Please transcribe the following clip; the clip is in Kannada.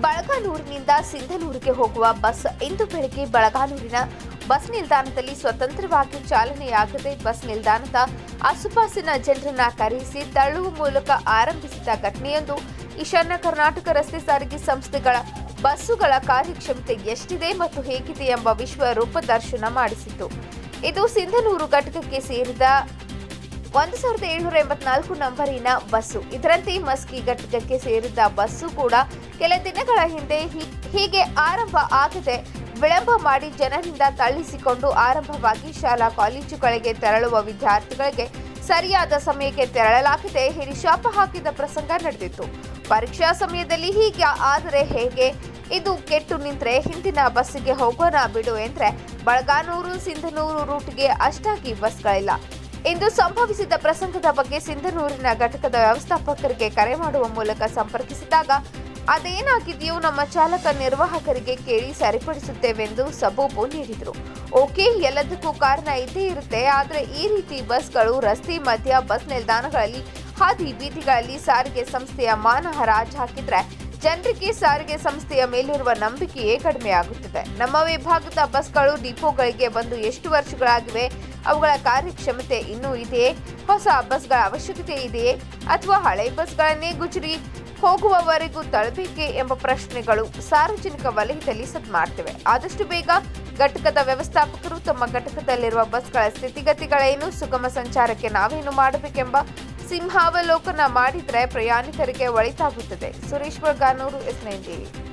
ಬಳಗಾನೂರಿನಿಂದ ಸಿಂಧನೂರಿಗೆ ಹೋಗುವ ಬಸ್ ಇಂದು ಬೆಳಗ್ಗೆ ಬಳಗಾನೂರಿನ ಬಸ್ ನಿಲ್ದಾಣದಲ್ಲಿ ಸ್ವತಂತ್ರವಾಗಿ ಚಾಲನೆಯಾಗದೆ ಬಸ್ ನಿಲ್ದಾಣದ ಆಸುಪಾಸಿನ ಜನರನ್ನ ಕರೆಯಿಸಿ ತಳ್ಳುವ ಮೂಲಕ ಆರಂಭಿಸಿದ ಘಟನೆಯೊಂದು ಈಶಾನ್ಯ ಕರ್ನಾಟಕ ರಸ್ತೆ ಸಾರಿಗೆ ಸಂಸ್ಥೆಗಳ ಬಸ್ಸುಗಳ ಕಾರ್ಯಕ್ಷಮತೆ ಎಷ್ಟಿದೆ ಮತ್ತು ಹೇಗಿದೆ ಎಂಬ ವಿಶ್ವ ರೂಪದರ್ಶನ ಮಾಡಿಸಿತು ಇದು ಸಿಂಧನೂರು ಘಟಕಕ್ಕೆ ಸೇರಿದ ಒಂದು ಸಾವಿರದ ಏಳ್ನೂರ ಎಂಬತ್ನಾಲ್ಕು ನಂಬರಿನ ಬಸ್ಸು ಇದರಂತೆ ಮಸ್ಕಿ ಘಟಕಕ್ಕೆ ಸೇರಿದ ಬಸ್ಸು ಕೂಡ ಕೆಲ ದಿನಗಳ ಹಿಂದೆ ಹೀ- ಹೀಗೆ ಆರಂಭ ಆಗದೆ ವಿಳಂಬ ಮಾಡಿ ಜನರಿಂದ ತಳ್ಳಿಸಿಕೊಂಡು ಆರಂಭವಾಗಿ ಶಾಲಾ ಕಾಲೇಜುಗಳಿಗೆ ತೆರಳುವ ವಿದ್ಯಾರ್ಥಿಗಳಿಗೆ ಸರಿಯಾದ ಸಮಯಕ್ಕೆ ತೆರಳಲಾಗದೆ ಹಿರಿಶಾಪ ಹಾಕಿದ ಪ್ರಸಂಗ ನಡೆದಿತ್ತು ಪರೀಕ್ಷಾ ಸಮಯದಲ್ಲಿ ಹೀಗೆ ಆದರೆ ಹೇಗೆ ಇದು ಕೆಟ್ಟು ನಿಂತ್ರೆ ಹಿಂದಿನ ಬಸ್ಸಿಗೆ ಹೋಗೋಣ ಬಿಡು ಎಂದ್ರೆ ಬಳಗಾನೂರು ಸಿಂಧನೂರು ರೂಟ್ಗೆ ಅಷ್ಟಾಗಿ ಬಸ್ಗಳಿಲ್ಲ ಇಂದು ಸಂಭವಿಸಿದ ಪ್ರಸಂಗದ ಬಗ್ಗೆ ಸಿಂಧನೂರಿನ ಘಟಕದ ವ್ಯವಸ್ಥಾಪಕರಿಗೆ ಕರೆ ಮಾಡುವ ಮೂಲಕ ಸಂಪರ್ಕಿಸಿದಾಗ ಅದೇನಾಗಿದೆಯೋ ನಮ್ಮ ಚಾಲಕ ನಿರ್ವಾಹಕರಿಗೆ ಕೇಳಿ ಸರಿಪಡಿಸುತ್ತೇವೆಂದು ಸಬೂಬು ನೀಡಿದರು ಓಕೆ ಎಲ್ಲದಕ್ಕೂ ಕಾರಣ ಇದ್ದೇ ಇರುತ್ತೆ ಆದರೆ ಈ ರೀತಿ ಬಸ್ಗಳು ರಸ್ತೆ ಮಧ್ಯ ಬಸ್ ನಿಲ್ದಾಣಗಳಲ್ಲಿ ಹಾದಿ ಬೀದಿಗಳಲ್ಲಿ ಸಾರಿಗೆ ಸಂಸ್ಥೆಯ ಮಾನ ಹರಾಜು ಹಾಕಿದ್ರೆ ಜನರಿಗೆ ಸಾರಿಗೆ ಸಂಸ್ಥೆಯ ಮೇಲಿರುವ ನಂಬಿಕೆಯೇ ಕಡಿಮೆಯಾಗುತ್ತದೆ ನಮ್ಮ ವಿಭಾಗದ ಬಸ್ಗಳು ಡಿಪೋಗಳಿಗೆ ಬಂದು ಎಷ್ಟು ವರ್ಷಗಳಾಗಿವೆ ಅವುಗಳ ಕಾರ್ಯಕ್ಷಮತೆ ಇನ್ನೂ ಇದೆಯೇ ಹೊಸ ಬಸ್ಗಳ ಅವಶ್ಯಕತೆ ಇದೆಯೇ ಅಥವಾ ಹಳೆ ಬಸ್ಗಳನ್ನೇ ಗುಜರಿ ಹೋಗುವವರೆಗೂ ತಳ್ಳಬೇಕೆ ಎಂಬ ಪ್ರಶ್ನೆಗಳು ಸಾರ್ವಜನಿಕ ವಲಯದಲ್ಲಿ ಸದ್ಮಾಡ್ತಿವೆ ಆದಷ್ಟು ಬೇಗ ಘಟಕದ ವ್ಯವಸ್ಥಾಪಕರು ತಮ್ಮ ಘಟಕದಲ್ಲಿರುವ ಬಸ್ಗಳ ಸ್ಥಿತಿಗತಿಗಳೇನು ಸುಗಮ ಸಂಚಾರಕ್ಕೆ ನಾವೇನು ಮಾಡಬೇಕೆಂಬ ಸಿಂಹಾವಲೋಕನ ಮಾಡಿದ್ರೆ ಪ್ರಯಾಣಿಕರಿಗೆ ಒಳಿತಾಗುತ್ತದೆ Suresh Baganuru S nine TV